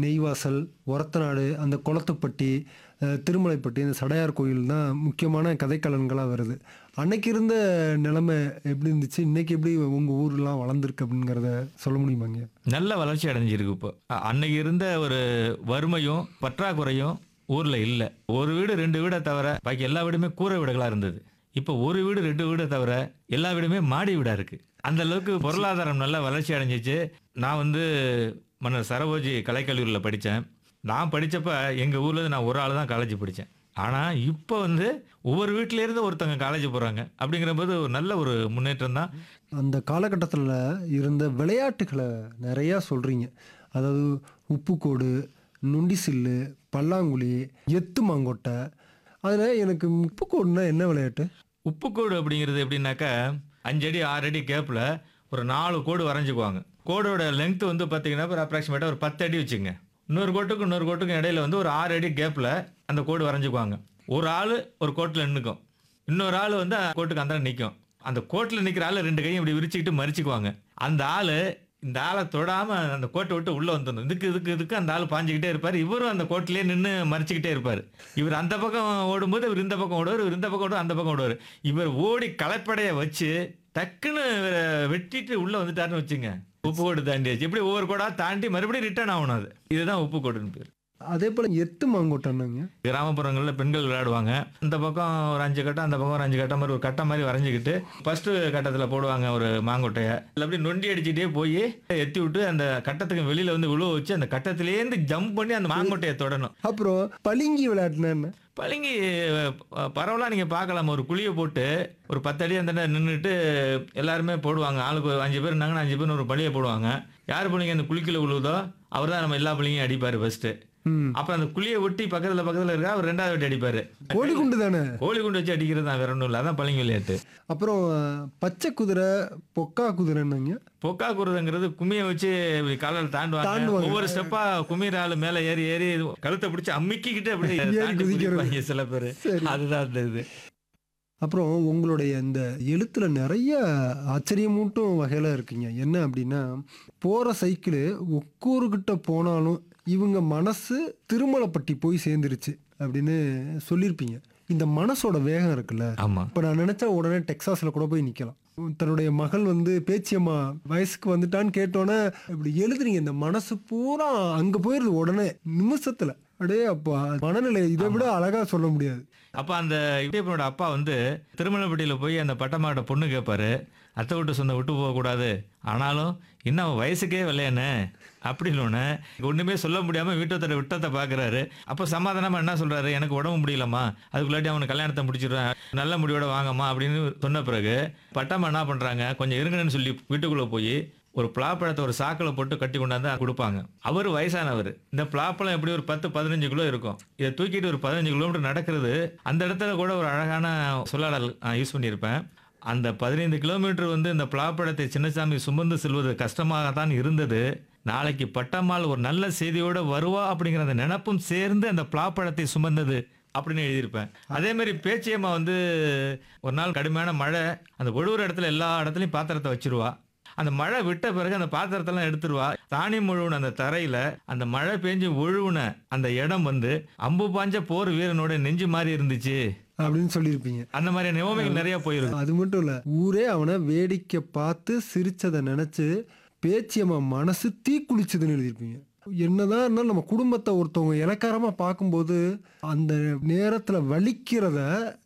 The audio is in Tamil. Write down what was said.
நெய்வாசல் ஒரத்தநாடு அந்த குளத்துப்பட்டி அஹ், திருமலைப்பட்டி இந்த சடையார் கோயில் தான் முக்கியமான கதைக்களன்களாக வருது அன்னைக்கு இருந்த நிலைமை எப்படி இருந்துச்சு இன்னைக்கு எப்படி உங்கள் ஊர்லாம் வளர்ந்துருக்கு அப்படிங்கிறத சொல்ல முடியுமாங்க நல்ல வளர்ச்சி அடைஞ்சிருக்கு இப்போ அ- அன்னைக்கு இருந்த ஒரு வறுமையும் பற்றாக்குறையும் ஊரில் இல்லை ஒரு வீடு ரெண்டு வீடை தவிர பாக்கி எல்லா வீடுமே கூரை வீடுகளாக இருந்தது இப்போ ஒரு வீடு ரெண்டு வீடை தவிர எல்லா வீடுமே மாடி வீடாக இருக்கு அந்த அளவுக்கு பொருளாதாரம் நல்லா வளர்ச்சி அடைஞ்சிச்சு நான் வந்து மன்னர் சரபோஜி கலைக்கல்லூரியில் படித்தேன் நான் படித்தப்ப எங்கள் ஊரில் நான் ஒரு ஆள் தான் காலேஜ் படித்தேன் ஆனால் இப்போ வந்து ஒவ்வொரு வீட்டிலேருந்து ஒருத்தங்க காலேஜ் போகிறாங்க அப்படிங்கிற போது ஒரு நல்ல ஒரு முன்னேற்றம் தான் அந்த காலகட்டத்தில் இருந்த விளையாட்டுகளை நிறையா சொல்கிறீங்க அதாவது உப்புக்கோடு நுண்டிசில்லு பல்லாங்குழி எத்து மாங்கொட்டை அதில் எனக்கு உப்புக்கோடுனா என்ன விளையாட்டு உப்புக்கோடு அப்படிங்கிறது எப்படின்னாக்கா அஞ்சடி ஆறு அடி கேப்பில் ஒரு நாலு கோடு வரைஞ்சிக்குவாங்க கோடோட லெங்த் வந்து பார்த்தீங்கன்னா ஒரு அப்ராக்சிமேட்டாக ஒரு பத்து அடி வச்சுங்க இன்னொரு கோட்டுக்கும் இன்னொரு கோட்டுக்கும் இடையில வந்து ஒரு ஆறு அடி கேப்பில் அந்த கோடு வரைஞ்சிக்குவாங்க ஒரு ஆள் ஒரு கோட்டில் நின்றுக்கும் இன்னொரு ஆள் வந்து அந்த கோட்டுக்கு அந்த நிற்கும் அந்த கோட்டில் நிற்கிற ஆள் ரெண்டு கையும் இப்படி விரிச்சுக்கிட்டு மறிச்சுக்குவாங்க அந்த ஆள் இந்த ஆளை தொடாம அந்த கோட்டை விட்டு உள்ள வந்துடணும் இதுக்கு இதுக்கு இதுக்கு அந்த ஆள் பாஞ்சுக்கிட்டே இருப்பார் இவரும் அந்த கோட்டிலே நின்று மறிச்சுக்கிட்டே இருப்பார் இவர் அந்த பக்கம் ஓடும்போது இவர் இந்த பக்கம் ஓடுவார் இவர் இந்த பக்கம் ஓடுவார் அந்த பக்கம் ஓடுவார் இவர் ஓடி களைப்படைய வச்சு டக்குன்னு இவரை வெட்டிட்டு உள்ள வந்துட்டாருன்னு வச்சுங்க உப்பு கோடு தாண்டியாச்சு இப்படி ஒவ்வொரு கோடா தாண்டி மறுபடியும் ரிட்டர்ன் ஆகணும் அது இதுதான் உப்பு கோடுன்னு பேர் அதே போல் எத்து மாங்கொட்டைன்னாங்க கிராமப்புறங்களில் பெண்கள் விளையாடுவாங்க இந்த பக்கம் ஒரு அஞ்சு கட்டம் அந்த பக்கம் ஒரு அஞ்சு கட்டம் மாதிரி ஒரு கட்டம் மாதிரி வரைஞ்சிக்கிட்டு ஃபர்ஸ்ட் கட்டத்தில் போடுவாங்க ஒரு மாங்கொட்டையை அதில் அப்படியே நொண்டி அடிச்சுட்டே போய் எத்தி விட்டு அந்த கட்டத்துக்கு வெளியில வந்து விழுவ வச்சு அந்த கட்டத்திலேருந்து ஜம்ப் பண்ணி அந்த மாங்கொட்டையை தொடணும் அப்புறம் பளிங்கி விளையாட்டுனா என்ன பளிங்கி அஹ், பரவலா நீங்க பார்க்கலாம் ஒரு குழியை போட்டு ஒரு பத்தடி அந்த நின்றுட்டு எல்லாருமே போடுவாங்க ஆளுக்கு ஒரு அஞ்சு பேர் இருந்தாங்கன்னா அஞ்சு பேர் ஒரு பழியை போடுவாங்க யார் பள்ளிங்க அந்த குழிக்குள்ள விழுவுதோ அவர் தான் நம்ம எல்லா பள்ளியும் அடிப்பாரு ஃபர்ஸ்ட் ம் அப்புறம் அந்த குழியை ஒட்டி பக்கத்துல பக்கத்துல இருக்கா அவர் ரெண்டாவது வாட்டி அடிப்பாரு கோழி குண்டு தானே கோழி குண்டு வச்சு அடிக்கிறது தான் வேற ஒன்றும் இல்லை அதான் பளிங்கு விளையாட்டு அப்புறம் பச்சை குதிரை பொக்கா குதிரைன்னாங்க பொக்கா குருதுங்கிறது கும்மியை வச்சு இப்படி காலால் தாண்டுவாங்க தாண்டுவாங்க. ஒவ்வொரு ஸ்டெப்பா கும்மிற ஆளு மேல ஏறி ஏறி கழுத்தை பிடிச்சி அமுக்கிக்கிட்டு அப்படி ஏறி தாண்டி குதிக்கிறது. குதிப்பாங்க சில பேர் சரி அதுதான் அந்த இது அப்புறம் உங்களுடைய இந்த எழுத்துல நிறைய ஆச்சரியமூட்டும் வகையில இருக்குங்க என்ன அப்படின்னா போற சைக்கிள் ஒக்கூறுகிட்ட போனாலும் இவங்க மனசு திருமலைப்பட்டி போய் சேர்ந்துருச்சு அப்படின்னு சொல்லியிருப்பீங்க இந்த மனசோட வேகம் இருக்குல்ல ஆமா இப்போ நான் நினைச்சா உடனே டெக்சாஸ்ல கூட போய் நிக்கலாம் தன்னுடைய மகள் வந்து பேச்சியம்மா வயசுக்கு வந்துட்டான்னு கேட்டோன்னே இப்படி எழுதுறீங்க இந்த மனசு பூரா அங்க போயிருது உடனே நிமிஷத்துல அடே அப்பா மனநிலை இதை விட அழகா சொல்ல முடியாது அப்ப அந்த இடியப்பனோட அப்பா வந்து திருமணப்பட்டியில போய் அந்த பட்டமாட்ட பொண்ணு கேட்பாரு அத்தை விட்டு சொந்த விட்டு போகக்கூடாது ஆனாலும் இன்னும் அவன் வயசுக்கே விளையானே அப்படின்னு ஒண்ணுமே சொல்ல முடியாம வீட்டத்தோட விட்டத்தை பாக்குறாரு அப்போ சமாதானமா என்ன சொல்றாரு எனக்கு உடம்பு முடியலம்மா அதுக்குள்ளாட்டி அவனுக்கு கல்யாணத்தை முடிச்சிடுறேன் நல்ல முடிவோட வாங்கம்மா அப்படின்னு சொன்ன பிறகு பட்டம்மா என்ன பண்றாங்க கொஞ்சம் இருங்கன்னு சொல்லி வீட்டுக்குள்ள போய் ஒரு பலாப்பழத்தை ஒரு சாக்கில் போட்டு கட்டி கொண்டாந்து கொடுப்பாங்க அவர் வயசானவர் இந்த பலாப்பழம் எப்படி ஒரு பத்து பதினஞ்சு கிலோ இருக்கும் இதை தூக்கிட்டு ஒரு பதினஞ்சு கிலோமீட்டர் நடக்கிறது அந்த இடத்துல கூட ஒரு அழகான சொல்லாடல் யூஸ் பண்ணியிருப்பேன் அந்த பதினைந்து கிலோமீட்டர் வந்து இந்த பலாப்பழத்தை சின்னசாமி சுமந்து செல்வது கஷ்டமாக தான் இருந்தது நாளைக்கு பட்டம்மாள் ஒரு நல்ல செய்தியோட வருவா அப்படிங்கிற அந்த நினப்பும் சேர்ந்து அந்த பலாப்பழத்தை சுமந்தது அப்படின்னு எழுதியிருப்பேன் அதே மாதிரி பேச்சியம்மா வந்து ஒரு நாள் கடுமையான மழை அந்த ஒழுவுற இடத்துல எல்லா இடத்துலையும் பாத்திரத்தை வச்சிருவா அந்த மழை விட்ட பிறகு அந்த பாத்திரத்தெல்லாம் எடுத்துருவா தானி முழுவன அந்த தரையில அந்த மழை பெஞ்சு ஒழுவுன அந்த இடம் வந்து அம்பு பாஞ்ச போர் வீரனோட நெஞ்சு மாதிரி இருந்துச்சு அப்படின்னு சொல்லியிருப்பீங்க அந்த மாதிரி நிலைமைகள் நிறைய போயிருக்கு அது மட்டும் இல்ல ஊரே அவனை வேடிக்கை பார்த்து சிரிச்சதை நினைச்சு பேச்சியம்மா மனசு தீ குளிச்சதுன்னு எழுதியிருப்பீங்க என்னதான் இருந்தாலும் நம்ம குடும்பத்தை ஒருத்தவங்க இலக்காரமா பார்க்கும்போது அந்த நேரத்துல வலிக்கிறத